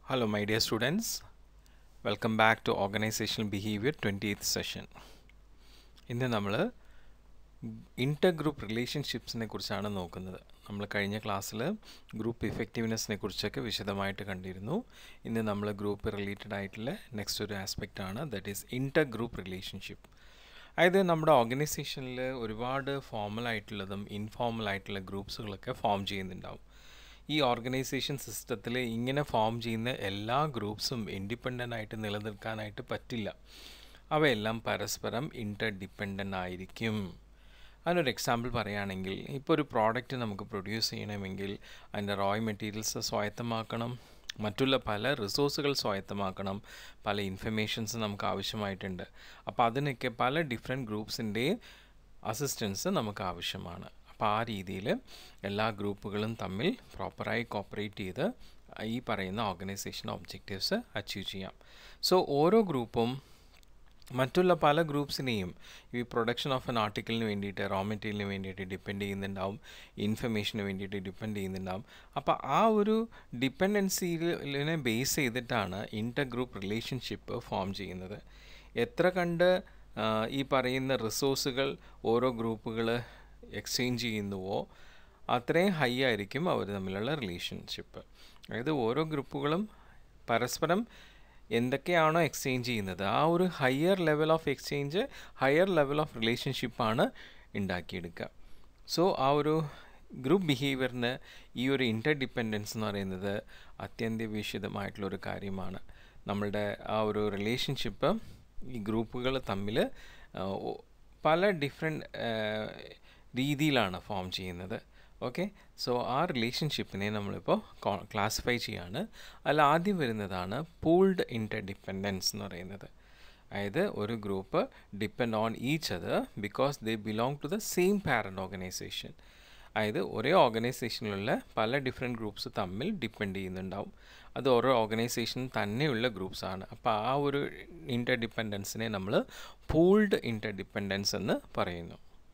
Hello, my dear students. Welcome back to Organizational Behavior 20th session. ഇന്ന് നമ്മൾ ഇൻ്റർ group റിലേഷൻഷിപ്സിനെ കുറിച്ചാണ് നോക്കുന്നത് നമ്മൾ കഴിഞ്ഞ ക്ലാസ്സിൽ ഗ്രൂപ്പ് ഇഫക്റ്റീവ്നെസ്സിനെ കുറിച്ചൊക്കെ വിശദമായിട്ട് കണ്ടിരുന്നു ഇന്ന് നമ്മൾ ഗ്രൂപ്പ് റിലേറ്റഡ് ആയിട്ടുള്ള നെക്സ്റ്റ് ഒരു ആസ്പെക്റ്റ് ആണ് that is inter group relationship അതായത് നമ്മുടെ ഓർഗനൈസേഷനിൽ ഒരുപാട് ഫോമൽ ആയിട്ടുള്ളതും ഇൻഫോർമൽ ആയിട്ടുള്ള ഗ്രൂപ്പ്സുകളൊക്കെ ഫോം ചെയ്യുന്നുണ്ടാവും ഈ ഓർഗനൈസേഷൻ സിസ്റ്റത്തിൽ ഇങ്ങനെ ഫോം ചെയ്യുന്ന എല്ലാ ഗ്രൂപ്പ്സും ഇൻഡിപെൻഡൻ്റ് ആയിട്ട് നിലനിൽക്കാനായിട്ട് പറ്റില്ല അവയെല്ലാം പരസ്പരം ഇൻ്റർ ഡിപ്പെൻഡൻ്റ് ആയിരിക്കും അതിനൊരു എക്സാമ്പിൾ പറയുകയാണെങ്കിൽ ഇപ്പോൾ ഒരു പ്രോഡക്റ്റ് നമുക്ക് പ്രൊഡ്യൂസ് ചെയ്യണമെങ്കിൽ അതിൻ്റെ റോയ് മെറ്റീരിയൽസ് സ്വായത്തമാക്കണം മറ്റുള്ള പല റിസോഴ്സുകൾ സ്വായത്തമാക്കണം പല ഇൻഫർമേഷൻസ് നമുക്ക് ആവശ്യമായിട്ടുണ്ട് അപ്പോൾ അതിനൊക്കെ പല ഡിഫറെൻറ്റ് ഗ്രൂപ്പ്സിൻ്റെയും അസിസ്റ്റൻസ് നമുക്ക് ആവശ്യമാണ് അപ്പോൾ ആ രീതിയിൽ എല്ലാ ഗ്രൂപ്പുകളും തമ്മിൽ പ്രോപ്പറായി കോപ്പറേറ്റ് ചെയ്ത് ഈ പറയുന്ന ഓർഗനൈസേഷൻ ഒബ്ജക്റ്റീവ്സ് അച്ചീവ് ചെയ്യാം സോ ഓരോ ഗ്രൂപ്പും മറ്റുള്ള പല ഗ്രൂപ്പ്സിനെയും ഈ പ്രൊഡക്ഷൻ ഓഫ് എൻ ആർട്ടിക്കിളിന് വേണ്ടിയിട്ട് റോ മെറ്റീരിയലിന് വേണ്ടിയിട്ട് ഡിപ്പെൻഡ് ചെയ്യുന്നുണ്ടാവും ഇൻഫർമേഷന് വേണ്ടിയിട്ട് ഡിപ്പെൻഡ് ചെയ്യുന്നുണ്ടാവും അപ്പോൾ ആ ഒരു ഡിപ്പെൻഡൻസിനെ ബേസ് ചെയ്തിട്ടാണ് ഇൻ്റർ ഗ്രൂപ്പ് റിലേഷൻഷിപ്പ് ഫോം ചെയ്യുന്നത് എത്ര കണ്ട് ഈ പറയുന്ന റിസോഴ്സുകൾ ഓരോ ഗ്രൂപ്പുകൾ എക്സ്ചേഞ്ച് ചെയ്യുന്നുവോ അത്രയും ഹൈ ആയിരിക്കും അവർ തമ്മിലുള്ള റിലേഷൻഷിപ്പ് അതായത് ഓരോ ഗ്രൂപ്പുകളും പരസ്പരം എന്തൊക്കെയാണോ എക്സ്ചേഞ്ച് ചെയ്യുന്നത് ആ ഒരു higher level of exchange higher level of റിലേഷൻഷിപ്പാണ് ഉണ്ടാക്കിയെടുക്കുക സോ ആ ഒരു ഗ്രൂപ്പ് ബിഹേവിയറിന് ഈ ഒരു ഇൻ്റർ ഡിപ്പെൻഡൻസ് എന്ന് പറയുന്നത് അത്യന്താപേക്ഷിതമായിട്ടുള്ളൊരു കാര്യമാണ് നമ്മളുടെ ആ ഒരു റിലേഷൻഷിപ്പ് ഈ ഗ്രൂപ്പുകൾ തമ്മിൽ പല ഡിഫറെൻറ്റ് രീതിയിലാണ് ഫോം ചെയ്യുന്നത് ഓക്കെ സോ ആ റിലേഷൻഷിപ്പിനെ നമ്മളിപ്പോൾ ക്ലാസിഫൈ ചെയ്യാണ് അതിൽ ആദ്യം വരുന്നതാണ് പൂൾഡ് ഇൻ്റർ ഡിപ്പെൻഡൻസ് എന്ന് പറയുന്നത് അതായത് ഒരു group depend on each other because they belong to the same parent organisation അതായത് ഒരേ ഓർഗനൈസേഷനിലുള്ള പല ഡിഫറെൻറ്റ് ഗ്രൂപ്പ്സ് തമ്മിൽ ഡിപ്പെൻഡ് ചെയ്യുന്നുണ്ടാവും അത് ഓരോ ഓർഗനൈസേഷൻ തന്നെയുള്ള ഗ്രൂപ്പ്സാണ് അപ്പോൾ ആ ഒരു ഇൻ്റർ ഡിപ്പെൻഡൻസിനെ നമ്മൾ പൂൾഡ് ഇൻ്റർ ഡിപ്പെൻഡൻസ് എന്ന് പറയുന്നു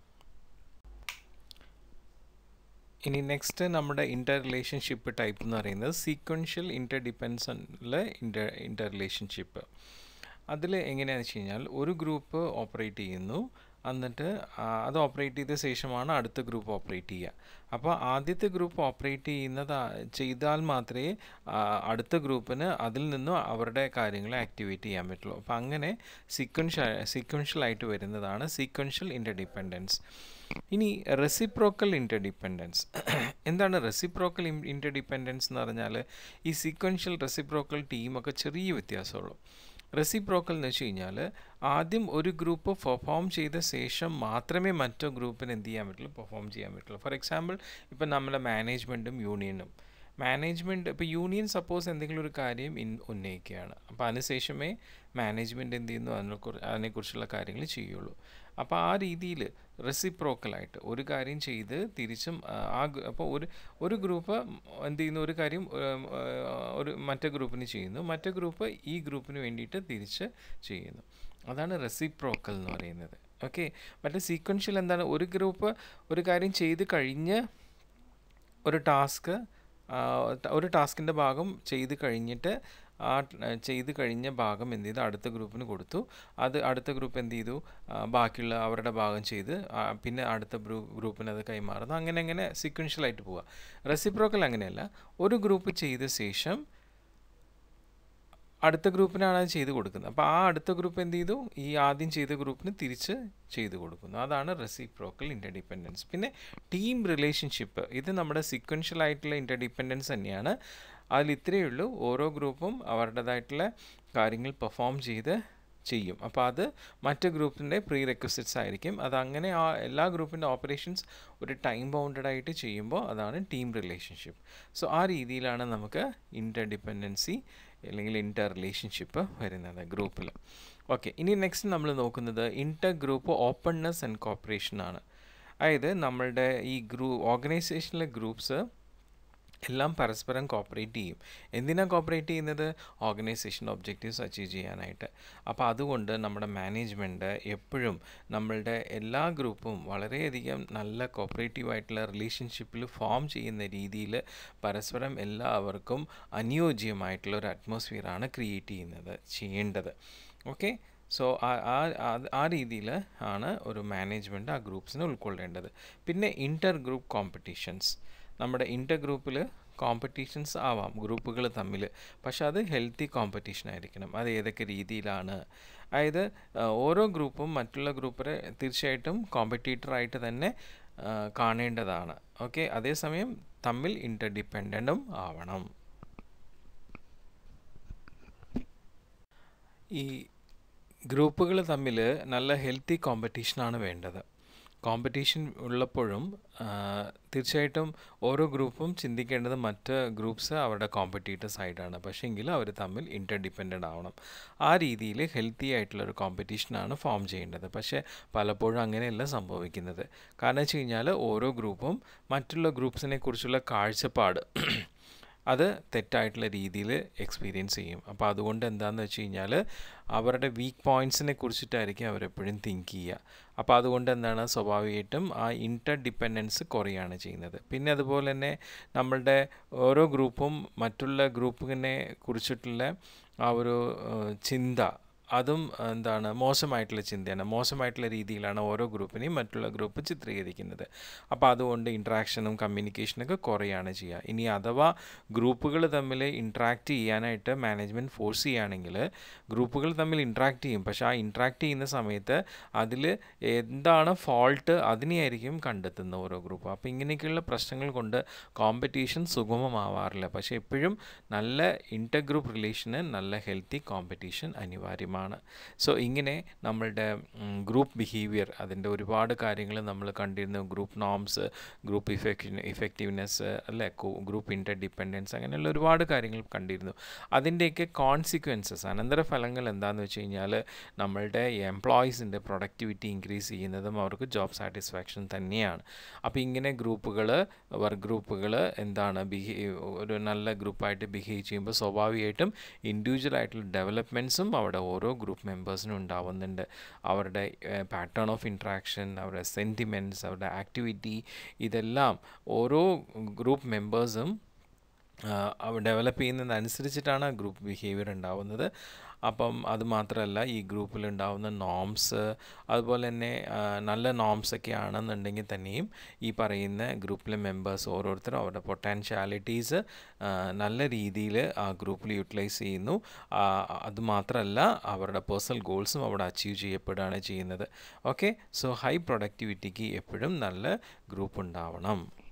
ഇനി നെക്സ്റ്റ് നമ്മുടെ ഇൻ്റർ റിലേഷൻഷിപ്പ് ടൈപ്പ് എന്ന് പറയുന്നത് സീക്വൻഷ്യൽ ഇൻ്റർ ഡിപ്പെൻസിലെ ഇൻ്റർ ഇൻ്റർ റിലേഷൻഷിപ്പ് അതിൽ എങ്ങനെയാണെന്ന് വെച്ച് കഴിഞ്ഞാൽ ഒരു ഗ്രൂപ്പ് ഓപ്പറേറ്റ് ചെയ്യുന്നു എന്നിട്ട് അത് ഓപ്പറേറ്റ് ചെയ്ത ശേഷമാണ് അടുത്ത ഗ്രൂപ്പ് ഓപ്പറേറ്റ് ചെയ്യുക അപ്പോൾ ആദ്യത്തെ ഗ്രൂപ്പ് ഓപ്പറേറ്റ് ചെയ്യുന്നത് ചെയ്താൽ മാത്രമേ അടുത്ത ഗ്രൂപ്പിന് അതിൽ നിന്നും അവരുടെ കാര്യങ്ങൾ ആക്ടിവേറ്റ് ചെയ്യാൻ പറ്റുള്ളൂ അപ്പോൾ അങ്ങനെ സീക്വൻഷ്യൽ സീക്വൻഷ്യലായിട്ട് വരുന്നതാണ് സീക്വൻഷ്യൽ ഇൻ്റർഡിപ്പെൻഡൻസ് ഇനി റെസിപ്രോക്കൽ ഇൻ്റർഡിപ്പെൻഡൻസ് എന്താണ് റെസിപ്രോക്കൽ ഇൻ്റർഡിപ്പെൻഡൻസ് എന്ന് പറഞ്ഞാൽ ഈ സീക്വൻഷ്യൽ റെസിപ്രോക്കൽ ടീമൊക്കെ ചെറിയ വ്യത്യാസമുള്ളൂ റെസിപ്രോക്കൽ എന്ന് വെച്ച് കഴിഞ്ഞാൽ ആദ്യം ഒരു ഗ്രൂപ്പ് പെർഫോം ചെയ്ത ശേഷം മാത്രമേ മറ്റു ഗ്രൂപ്പിന് എന്ത് ചെയ്യാൻ പറ്റുള്ളൂ പെർഫോം ചെയ്യാൻ പറ്റുള്ളൂ ഫോർ എക്സാമ്പിൾ ഇപ്പം നമ്മുടെ മാനേജ്മെൻറ്റും യൂണിയനും മാനേജ്മെൻറ്റ് ഇപ്പോൾ യൂണിയൻ സപ്പോസ് എന്തെങ്കിലും ഒരു കാര്യം ഇൻ ഉന്നയിക്കുകയാണ് അപ്പോൾ അതിനുശേഷമേ മാനേജ്മെൻറ്റ് എന്ത് ചെയ്യുന്നു അതിനെക്കുറിച്ച് അതിനെക്കുറിച്ചുള്ള കാര്യങ്ങൾ ചെയ്യുള്ളൂ അപ്പോൾ ആ രീതിയിൽ റെസിപ്രോക്കലായിട്ട് ഒരു കാര്യം ചെയ്ത് തിരിച്ചും ആ അപ്പോൾ ഒരു ഒരു ഗ്രൂപ്പ് എന്ത് ചെയ്യുന്നു ഒരു കാര്യം ഒരു മറ്റേ ഗ്രൂപ്പിന് ചെയ്യുന്നു മറ്റേ ഗ്രൂപ്പ് ഈ ഗ്രൂപ്പിന് വേണ്ടിയിട്ട് തിരിച്ച് ചെയ്യുന്നു അതാണ് റെസിപ്രോക്കൽ എന്ന് പറയുന്നത് ഓക്കെ മറ്റേ സീക്വൻഷ്യൽ എന്താണ് ഒരു ഗ്രൂപ്പ് ഒരു കാര്യം ചെയ്ത് കഴിഞ്ഞ് ഒരു ടാസ്ക് ഒരു ടാസ്കിൻ്റെ ഭാഗം ചെയ്ത് കഴിഞ്ഞിട്ട് ആ ചെയ്ത് കഴിഞ്ഞ ഭാഗം എന്ത് ചെയ്തു അടുത്ത ഗ്രൂപ്പിന് കൊടുത്തു അത് അടുത്ത ഗ്രൂപ്പ് എന്ത് ചെയ്തു ബാക്കിയുള്ള അവരുടെ ഭാഗം ചെയ്ത് പിന്നെ അടുത്ത ഗ്രൂപ്പിന് അത് കൈമാറുന്നു അങ്ങനെ അങ്ങനെ സീക്വൻഷ്യലായിട്ട് പോവുക റെസിപ്രോക്കൽ അങ്ങനെയല്ല ഒരു ഗ്രൂപ്പ് ചെയ്ത ശേഷം അടുത്ത ഗ്രൂപ്പിനാണ് അത് ചെയ്ത് കൊടുക്കുന്നത് അപ്പോൾ ആ അടുത്ത ഗ്രൂപ്പ് എന്ത് ചെയ്തു ഈ ആദ്യം ചെയ്ത ഗ്രൂപ്പിന് തിരിച്ച് ചെയ്ത് കൊടുക്കുന്നു അതാണ് റെസിപ്രോക്കൽ ഇൻ്റർഡിപ്പെൻഡൻസ് പിന്നെ ടീം റിലേഷൻഷിപ്പ് ഇത് നമ്മുടെ സീക്വൻഷ്യൽ ആയിട്ടുള്ള ഇൻ്റർഡിപ്പെൻഡൻസ് തന്നെയാണ് അതിൽ ഇത്രയേ ഉള്ളൂ ഓരോ ഗ്രൂപ്പും അവരുടേതായിട്ടുള്ള കാര്യങ്ങൾ പെർഫോം ചെയ്ത് ചെയ്യും അപ്പോൾ അത് മറ്റ് ഗ്രൂപ്പിൻ്റെ പ്രീ റെക്വസിറ്റ്സ് ആയിരിക്കും അത് അങ്ങനെ ആ എല്ലാ ഗ്രൂപ്പിൻ്റെ ഓപ്പറേഷൻസ് ഒരു ടൈം ബൗണ്ടഡ് ആയിട്ട് ചെയ്യുമ്പോൾ അതാണ് ടീം റിലേഷൻഷിപ്പ് സോ ആ രീതിയിലാണ് നമുക്ക് ഇൻ്റർ ഡിപ്പെൻഡൻസി അല്ലെങ്കിൽ ഇൻ്റർ റിലേഷൻഷിപ്പ് വരുന്നത് ഗ്രൂപ്പിൽ ഓക്കെ ഇനി നെക്സ്റ്റ് നമ്മൾ നോക്കുന്നത് inter group openness and cooperation ആണ് അതായത് നമ്മളുടെ ഈ ഗ്രൂ ഓർഗനൈസേഷനിലെ ഗ്രൂപ്പ്സ് എല്ലാം പരസ്പരം കോപ്പറേറ്റ് ചെയ്യും എന്തിനാണ് കോപ്പറേറ്റ് ചെയ്യുന്നത് ഓർഗനൈസേഷൻ ഒബ്ജക്റ്റീവ്സ് അച്ചീവ് ചെയ്യാനായിട്ട് അപ്പോൾ അതുകൊണ്ട് നമ്മുടെ മാനേജ്മെൻറ്റ് എപ്പോഴും നമ്മളുടെ എല്ലാ ഗ്രൂപ്പും വളരെയധികം നല്ല കോപ്പറേറ്റീവ് ആയിട്ടുള്ള റിലേഷൻഷിപ്പിൽ ഫോം ചെയ്യുന്ന രീതിയിൽ പരസ്പരം എല്ലാവർക്കും അനുയോജ്യമായിട്ടുള്ള ഒരു അറ്റ്മോസ്ഫിയറാണ് ക്രിയേറ്റ് ചെയ്യുന്നത് ചെയ്യേണ്ടത് ഓക്കെ സോ ആ രീതിയിൽ ആണ് ഒരു മാനേജ്മെൻറ്റ് ആ ഗ്രൂപ്പ്സിനെ ഉൾക്കൊള്ളേണ്ടത് പിന്നെ ഇൻ്റർ ഗ്രൂപ്പ് കോമ്പറ്റീഷൻസ് നമ്മുടെ ഇൻ്റർ ഗ്രൂപ്പിൽ കോമ്പറ്റീഷൻസ് ആവാം ഗ്രൂപ്പുകൾ തമ്മിൽ പക്ഷെ അത് ഹെൽത്തി കോമ്പറ്റീഷൻ ആയിരിക്കണം അത് ഏതൊക്കെ രീതിയിലാണ് അതായത് ഓരോ ഗ്രൂപ്പും മറ്റുള്ള ഗ്രൂപ്പിനെ തീർച്ചയായിട്ടും കോമ്പറ്റീറ്ററായിട്ട് തന്നെ കാണേണ്ടതാണ് ഓക്കെ അതേസമയം തമ്മിൽ ഇൻ്റർ ഡിപ്പെൻഡൻറ്റും ആവണം ഈ ഗ്രൂപ്പുകൾ തമ്മിൽ നല്ല ഹെൽത്തി കോമ്പറ്റീഷനാണ് വേണ്ടത് കോമ്പറ്റീഷൻ ഉള്ളപ്പോഴും തീർച്ചയായിട്ടും ഓരോ ഗ്രൂപ്പും ചിന്തിക്കേണ്ടത് മറ്റ് ഗ്രൂപ്പ്സ് അവരുടെ കോമ്പറ്റീറ്റേഴ്സ് ആയിട്ടാണ് പക്ഷേങ്കിൽ അവർ തമ്മിൽ ഇൻ്റർ ഡിപ്പെൻഡൻ്റ് ആവണം ആ രീതിയിൽ ഹെൽത്തി ആയിട്ടുള്ള ഒരു കോമ്പറ്റീഷനാണ് ഫോം ചെയ്യേണ്ടത് പക്ഷേ പലപ്പോഴും അങ്ങനെയല്ല സംഭവിക്കുന്നത് കാരണം വെച്ച് കഴിഞ്ഞാൽ ഓരോ ഗ്രൂപ്പും മറ്റുള്ള ഗ്രൂപ്പ്സിനെ കുറിച്ചുള്ള കാഴ്ചപ്പാട് അത് തെറ്റായിട്ടുള്ള രീതിയിൽ എക്സ്പീരിയൻസ് ചെയ്യും അപ്പോൾ അതുകൊണ്ട് എന്താണെന്ന് വെച്ച് കഴിഞ്ഞാൽ അവരുടെ വീക്ക് പോയിൻറ്റ്സിനെ കുറിച്ചിട്ടായിരിക്കും അവരെപ്പോഴും തിങ്ക് ചെയ്യുക അപ്പോൾ അതുകൊണ്ട് എന്താണ് സ്വാഭാവികമായിട്ടും ആ ഇൻ്റർ ഡിപ്പെൻഡൻസ് കുറയാണ് ചെയ്യുന്നത് പിന്നെ അതുപോലെ തന്നെ നമ്മളുടെ ഓരോ ഗ്രൂപ്പും മറ്റുള്ള ഗ്രൂപ്പിനെ കുറിച്ചിട്ടുള്ള ആ ഒരു ചിന്ത അതും എന്താണ് മോശമായിട്ടുള്ള ചിന്തയാണ് മോശമായിട്ടുള്ള രീതിയിലാണ് ഓരോ ഗ്രൂപ്പിനെയും മറ്റുള്ള ഗ്രൂപ്പ് ചിത്രീകരിക്കുന്നത് അപ്പോൾ അതുകൊണ്ട് ഇൻട്രാക്ഷനും കമ്മ്യൂണിക്കേഷനൊക്കെ കുറയാണ് ചെയ്യുക ഇനി അഥവാ ഗ്രൂപ്പുകൾ തമ്മിൽ ഇൻട്രാക്ട് ചെയ്യാനായിട്ട് മാനേജ്മെൻറ്റ് ഫോഴ്സ് ചെയ്യുകയാണെങ്കിൽ ഗ്രൂപ്പുകൾ തമ്മിൽ ഇൻട്രാക്ട് ചെയ്യും പക്ഷേ ആ ഇൻട്രാക്ട് ചെയ്യുന്ന സമയത്ത് അതിൽ എന്താണ് ഫോൾട്ട് അതിനെയായിരിക്കും കണ്ടെത്തുന്ന ഓരോ ഗ്രൂപ്പ് അപ്പോൾ ഇങ്ങനെയൊക്കെയുള്ള പ്രശ്നങ്ങൾ കൊണ്ട് കോമ്പറ്റീഷൻ സുഗമമാവാറില്ല പക്ഷേ എപ്പോഴും നല്ല ഇൻ്റർ ഗ്രൂപ്പ് റിലേഷന് നല്ല ഹെൽത്തി കോമ്പറ്റീഷൻ അനിവാര്യമാണ് ആണ് സോ ഇങ്ങനെ നമ്മളുടെ ഗ്രൂപ്പ് ബിഹേവിയർ അതിൻ്റെ ഒരുപാട് കാര്യങ്ങൾ നമ്മൾ കണ്ടിരുന്നു group norms group effect effectiveness അല്ലേ ഗ്രൂപ്പ് ഇൻ്റർ ഡിപ്പെൻഡൻസ് അങ്ങനെയുള്ള ഒരുപാട് കാര്യങ്ങൾ കണ്ടിരുന്നു അതിൻ്റെയൊക്കെ കോൺസിക്വൻസസ് അനന്തരഫലങ്ങൾ എന്താണെന്ന് വെച്ച് കഴിഞ്ഞാൽ നമ്മളുടെ എംപ്ലോയീസിൻ്റെ പ്രൊഡക്ടിവിറ്റി ഇൻക്രീസ് ചെയ്യുന്നതും അവർക്ക് ജോബ് സാറ്റിസ്ഫാക്ഷൻ തന്നെയാണ് അപ്പോൾ ഇങ്ങനെ ഗ്രൂപ്പുകൾ വർക്ക് ഗ്രൂപ്പുകൾ എന്താണ് ബിഹേവ് ഒരു നല്ല ഗ്രൂപ്പായിട്ട് ബിഹേവ് ചെയ്യുമ്പോൾ സ്വാഭാവികമായിട്ടും ഇൻഡിവിജ്വൽ ആയിട്ടുള്ള ഡെവലപ്മെൻറ്റ്സും അവിടെ ഓരോ ഗ്രൂപ്പ് മെമ്പേഴ്സിനും ഉണ്ടാവുന്നുണ്ട് അവരുടെ പാറ്റേൺ ഓഫ് ഇൻട്രാക്ഷൻ അവരുടെ സെൻറ്റിമെൻറ്റ്സ് അവരുടെ ആക്ടിവിറ്റി ഇതെല്ലാം ഓരോ ഗ്രൂപ്പ് മെമ്പേഴ്സും ഡെവലപ്പ് ചെയ്യുന്നതനുസരിച്ചിട്ടാണ് ഗ്രൂപ്പ് ബിഹേവിയർ ഉണ്ടാവുന്നത് അപ്പം അത് മാത്രമല്ല ഈ ഗ്രൂപ്പിൽ ഉണ്ടാവുന്ന നോംസ് അതുപോലെ തന്നെ നല്ല നോംസ് ഒക്കെ ആണെന്നുണ്ടെങ്കിൽ തന്നെയും ഈ പറയുന്ന ഗ്രൂപ്പിലെ മെമ്പേഴ്സ് ഓരോരുത്തരും അവരുടെ പൊട്ടാൻഷ്യാലിറ്റീസ് നല്ല രീതിയിൽ ആ ഗ്രൂപ്പിൽ യൂട്ടിലൈസ് ചെയ്യുന്നു അതുമാത്രമല്ല അവരുടെ പേഴ്സണൽ ഗോൾസും അവിടെ അച്ചീവ് ചെയ്യപ്പെടുകയാണ് ചെയ്യുന്നത് ഓക്കെ സോ ഹൈ പ്രൊഡക്ടിവിറ്റിക്ക് എപ്പോഴും നല്ല ഗ്രൂപ്പ് ഉണ്ടാവണം